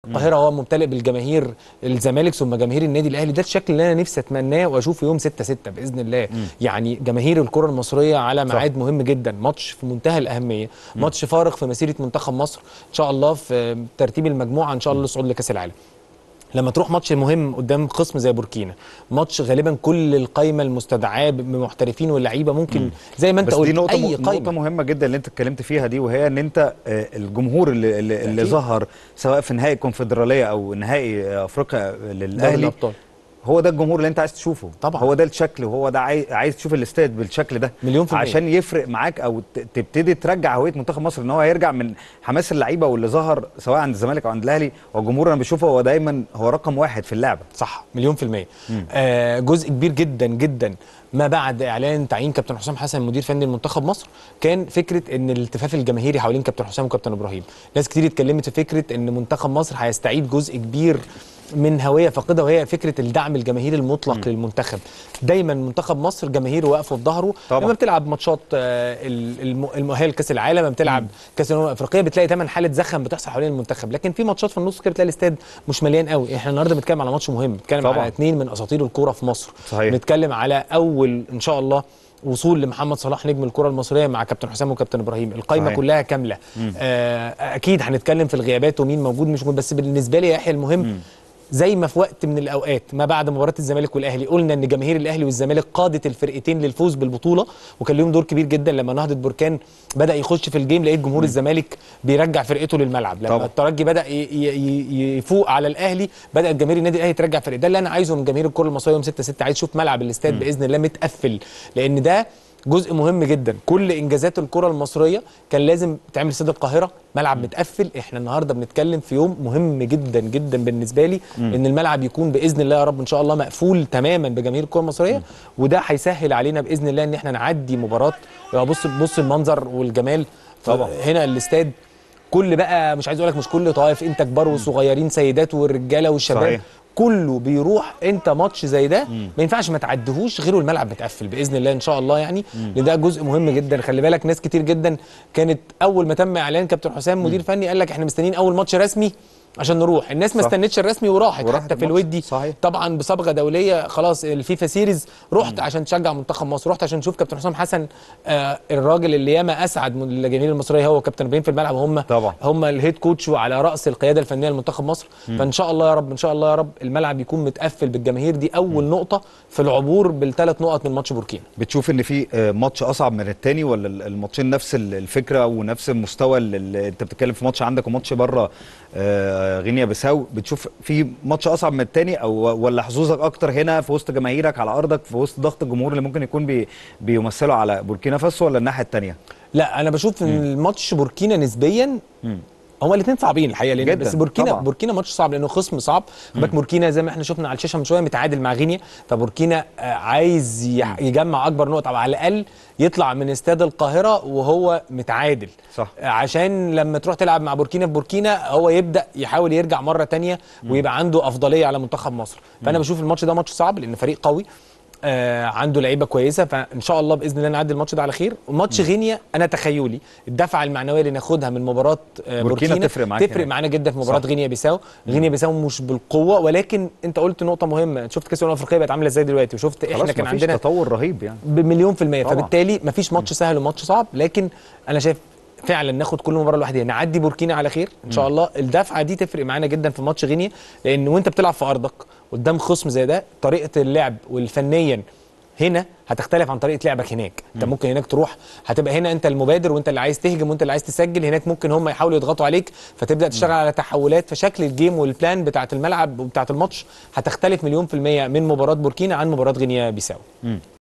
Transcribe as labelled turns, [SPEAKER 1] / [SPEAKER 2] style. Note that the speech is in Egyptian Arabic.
[SPEAKER 1] القاهره هو ممتلئ بالجماهير الزمالك ثم جماهير النادي الاهلي ده الشكل اللي انا نفسي اتمناه واشوفه يوم 6 6 باذن الله
[SPEAKER 2] مم.
[SPEAKER 1] يعني جماهير الكره المصريه على
[SPEAKER 2] صح.
[SPEAKER 1] ميعاد مهم جدا ماتش في منتهى الاهميه ماتش فارق في مسيره منتخب مصر ان شاء الله في ترتيب المجموعه ان شاء الله للصعود لكاس العالم لما تروح ماتش مهم قدام خصم زي بوركينا ماتش غالبا كل القايمه المستدعاه بمحترفين واللعيبه ممكن زي ما انت
[SPEAKER 2] بس
[SPEAKER 1] قلت
[SPEAKER 2] دي نقطة
[SPEAKER 1] اي
[SPEAKER 2] م... نقطة
[SPEAKER 1] قايمه
[SPEAKER 2] مهمة جدا اللي انت اتكلمت فيها دي وهي ان انت آه، الجمهور اللي اللي, اللي
[SPEAKER 1] أكيد.
[SPEAKER 2] ظهر سواء في نهائي الكونفدرالية او نهائي آه، افريقيا
[SPEAKER 1] دوري
[SPEAKER 2] للاهلي
[SPEAKER 1] الابطال
[SPEAKER 2] هو ده الجمهور اللي انت عايز تشوفه
[SPEAKER 1] طبعا.
[SPEAKER 2] هو ده الشكل وهو ده عايز, عايز تشوف الاستاد بالشكل ده
[SPEAKER 1] مليون في المية.
[SPEAKER 2] عشان يفرق معاك او ت- تبتدي ترجع هويه منتخب مصر ان هو هيرجع من حماس اللعيبه واللي ظهر سواء عند الزمالك او عند الاهلي والجمهور انا بشوفه هو دايما هو رقم واحد في اللعبه
[SPEAKER 1] صح مليون في المية
[SPEAKER 2] مم.
[SPEAKER 1] آه جزء كبير جدا جدا ما بعد اعلان تعيين كابتن حسام حسن مدير فني لمنتخب مصر كان فكره ان الالتفاف الجماهيري حوالين كابتن حسام وكابتن ابراهيم ناس كتير اتكلمت في فكره ان منتخب مصر هيستعيد جزء كبير من هويه فاقده وهي فكره الدعم الجماهيري المطلق
[SPEAKER 2] مم.
[SPEAKER 1] للمنتخب دايما منتخب مصر جماهيره واقفه في ظهره
[SPEAKER 2] طبعا.
[SPEAKER 1] لما بتلعب ماتشات آه، ال- الم- المؤهله لكاس العالم لما بتلعب كاس الامم الافريقيه بتلاقي دايما حاله زخم بتحصل حوالين المنتخب لكن في ماتشات في النص كده بتلاقي الاستاد مش مليان قوي احنا النهارده بنتكلم على ماتش مهم بنتكلم
[SPEAKER 2] طبعا.
[SPEAKER 1] على اثنين من اساطير الكوره في مصر
[SPEAKER 2] صحيح.
[SPEAKER 1] بنتكلم على اول ان شاء الله وصول لمحمد صلاح نجم الكره المصريه مع كابتن حسام وكابتن ابراهيم القايمه
[SPEAKER 2] صحيح.
[SPEAKER 1] كلها كامله آه اكيد هنتكلم في الغيابات ومين موجود مش موجود بس بالنسبه لي يا يحيى المهم زي ما في وقت من الاوقات ما بعد مباراه الزمالك والاهلي قلنا ان جماهير الاهلي والزمالك قادت الفرقتين للفوز بالبطوله وكان لهم دور كبير جدا لما نهضه بركان بدا يخش في الجيم لقيت جمهور الزمالك بيرجع فرقته للملعب لما
[SPEAKER 2] طبعا.
[SPEAKER 1] الترجي بدا ي- ي- ي- يفوق على الاهلي بدات جماهير النادي الاهلي ترجع فرقه ده اللي انا عايزه من جماهير الكره المصريه يوم 6 6 عايز اشوف ملعب الاستاد باذن الله متقفل لان ده جزء مهم جدا كل انجازات الكره المصريه كان لازم تعمل استاد القاهره ملعب متقفل احنا النهارده بنتكلم في يوم مهم جدا جدا بالنسبه لي ان الملعب يكون باذن الله يا رب ان شاء الله مقفول تماما بجماهير الكره المصريه وده هيسهل علينا باذن الله ان احنا نعدي مباراه يا بص بص المنظر والجمال
[SPEAKER 2] طبعا.
[SPEAKER 1] هنا الاستاد كل بقى مش عايز اقول لك مش كل طوائف انت كبار وصغيرين سيدات والرجاله والشباب
[SPEAKER 2] صحيح.
[SPEAKER 1] كله بيروح انت ماتش زي ده ما ينفعش ما تعديهوش غير والملعب متقفل باذن الله ان شاء الله يعني لان ده جزء مهم جدا خلي بالك ناس كتير جدا كانت اول ما تم اعلان كابتن حسام مدير فني قال لك احنا مستنيين اول ماتش رسمي عشان نروح الناس ما
[SPEAKER 2] صح.
[SPEAKER 1] استنتش الرسمي وراحت,
[SPEAKER 2] وراحت
[SPEAKER 1] حتى في
[SPEAKER 2] الماتش.
[SPEAKER 1] الودي
[SPEAKER 2] صحيح.
[SPEAKER 1] طبعا بصبغه دوليه خلاص الفيفا سيريز رحت عشان تشجع منتخب مصر رحت عشان اشوف كابتن حسام حسن آه الراجل اللي ياما اسعد من الجماهير المصريه هو كابتن ابراهيم في الملعب هم
[SPEAKER 2] طبعا.
[SPEAKER 1] هم الهيد كوتش وعلى راس القياده الفنيه لمنتخب مصر فان شاء الله يا رب ان شاء الله يا رب الملعب يكون متقفل بالجماهير دي اول نقطه في العبور بالثلاث نقط من ماتش بوركينا
[SPEAKER 2] بتشوف ان في آه، ماتش اصعب من التاني ولا ال- الماتشين نفس ال- الفكره ونفس المستوى اللي اللي انت بتتكلم في ماتش عندك وماتش بره آه، غينيا بيساو بتشوف في ماتش اصعب من التاني او ولا حظوظك اكتر هنا في وسط جماهيرك على ارضك في وسط ضغط الجمهور اللي ممكن يكون بي بيمثلوا على بوركينا فاسو ولا الناحيه التانيه
[SPEAKER 1] لا انا بشوف ان الماتش بوركينا نسبيا هما الاثنين صعبين الحقيقه لان
[SPEAKER 2] جداً،
[SPEAKER 1] بس بوركينا
[SPEAKER 2] طبعاً.
[SPEAKER 1] بوركينا ماتش صعب لانه خصم صعب خد بالك بوركينا زي ما احنا شفنا على الشاشه من شويه متعادل مع غينيا فبوركينا آه، عايز يح- يجمع اكبر نقطه او على الاقل يطلع من استاد القاهره وهو متعادل
[SPEAKER 2] صح.
[SPEAKER 1] آه، عشان لما تروح تلعب مع بوركينا في بوركينا هو يبدا يحاول يرجع مره تانية ويبقى عنده افضليه على منتخب مصر فانا بشوف الماتش ده ماتش صعب لان فريق قوي آه عنده لعيبه كويسه فان شاء الله باذن الله نعدي الماتش ده على خير وماتش غينيا انا تخيلي الدفعه المعنويه اللي ناخدها من مباراه آه
[SPEAKER 2] بوركينا
[SPEAKER 1] بوركينا
[SPEAKER 2] تفرق معاك
[SPEAKER 1] تفرق
[SPEAKER 2] هناك.
[SPEAKER 1] معانا جدا في مباراه
[SPEAKER 2] صح.
[SPEAKER 1] غينيا بيساو غينيا بيساو مش بالقوه ولكن انت قلت نقطه مهمه شفت كاس الامم الافريقيه بقت عامله ازاي دلوقتي وشفت احنا
[SPEAKER 2] خلاص
[SPEAKER 1] كان
[SPEAKER 2] مفيش
[SPEAKER 1] عندنا
[SPEAKER 2] تطور رهيب يعني
[SPEAKER 1] بمليون في المية
[SPEAKER 2] طبعا.
[SPEAKER 1] فبالتالي مفيش ماتش سهل وماتش صعب لكن انا شايف فعلا ناخد كل مباراه لوحدها نعدي بوركينا على خير ان شاء الله الدفعه دي تفرق معانا جدا في ماتش غينيا لان وانت بتلعب في ارضك قدام خصم زي ده طريقه اللعب والفنيا هنا هتختلف عن طريقه لعبك هناك انت ممكن هناك تروح هتبقى هنا انت المبادر وانت اللي عايز تهجم وانت اللي عايز تسجل هناك ممكن هم يحاولوا يضغطوا عليك فتبدا تشتغل على تحولات فشكل الجيم والبلان بتاعه الملعب وبتاعه الماتش هتختلف مليون في الميه من مباراه بوركينا عن مباراه غينيا بيساو